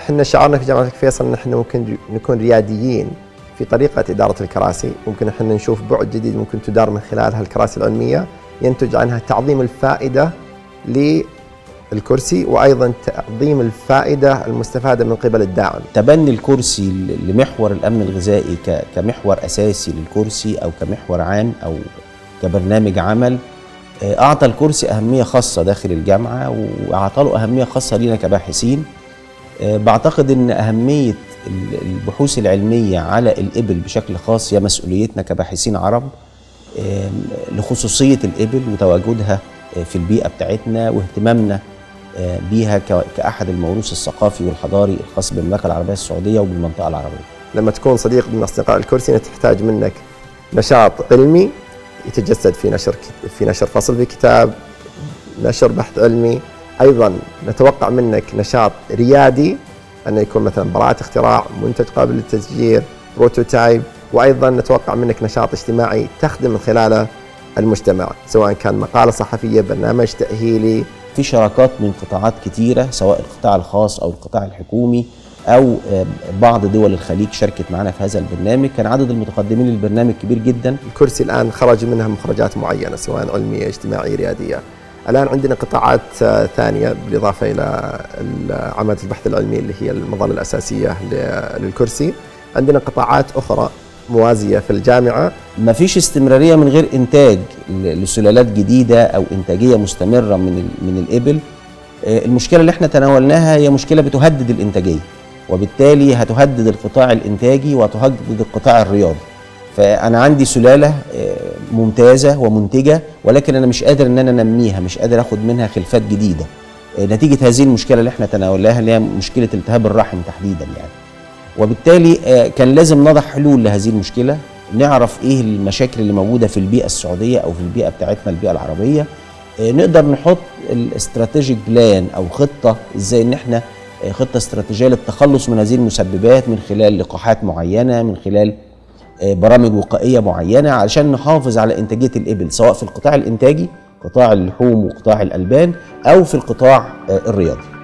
احنا شعارنا في جامعه الملك فيصل ان احنا ممكن نكون رياديين في طريقه اداره الكراسي، ممكن احنا نشوف بعد جديد ممكن تدار من خلالها الكراسي العلميه ينتج عنها تعظيم الفائده للكرسي وايضا تعظيم الفائده المستفاده من قبل الداعم. تبني الكرسي لمحور الامن الغذائي كمحور اساسي للكرسي او كمحور عام او كبرنامج عمل اعطى الكرسي اهميه خاصه داخل الجامعه واعطى له اهميه خاصه لينا كباحثين بعتقد ان اهميه البحوث العلميه على الابل بشكل خاص هي مسؤوليتنا كباحثين عرب لخصوصيه الابل وتواجدها في البيئه بتاعتنا واهتمامنا بيها كاحد الموروث الثقافي والحضاري الخاص بالمملكه العربيه السعوديه وبالمنطقه العربيه. لما تكون صديق من اصدقاء الكرسي تحتاج منك نشاط علمي يتجسد في نشر في نشر فصل في كتاب نشر بحث علمي ايضا نتوقع منك نشاط ريادي انه يكون مثلا براءة اختراع منتج قابل للتسجيل بروتوتايب وايضا نتوقع منك نشاط اجتماعي تخدم من خلاله المجتمع سواء كان مقاله صحفيه برنامج تاهيلي في شراكات من قطاعات كثيره سواء القطاع الخاص او القطاع الحكومي او بعض دول الخليج شاركت معنا في هذا البرنامج كان عدد المتقدمين للبرنامج كبير جدا الكرسي الان خرج منها مخرجات معينه سواء علميه اجتماعيه رياديه الان عندنا قطاعات ثانيه بالاضافه الى عمليه البحث العلمي اللي هي المظله الاساسيه للكرسي عندنا قطاعات اخرى موازيه في الجامعه ما فيش استمراريه من غير انتاج لسلالات جديده او انتاجيه مستمره من من الابل المشكله اللي احنا تناولناها هي مشكله بتهدد الانتاجيه وبالتالي هتهدد القطاع الانتاجي وهتهدد القطاع الرياضي فانا عندي سلاله ممتازه ومنتجه ولكن انا مش قادر ان انا انميها مش قادر اخد منها خلفات جديده نتيجه هذه المشكله اللي احنا تناولناها اللي هي مشكله التهاب الرحم تحديدا يعني وبالتالي كان لازم نضع حلول لهذه المشكله نعرف ايه المشاكل اللي موجوده في البيئه السعوديه او في البيئه بتاعتنا البيئه العربيه نقدر نحط الاستراتيجيك بلان او خطه ازاي ان احنا خطه استراتيجيه للتخلص من هذه المسببات من خلال لقاحات معينه من خلال برامج وقائيه معينه علشان نحافظ على انتاجيه الابل سواء في القطاع الانتاجي قطاع اللحوم وقطاع الالبان او في القطاع الرياضي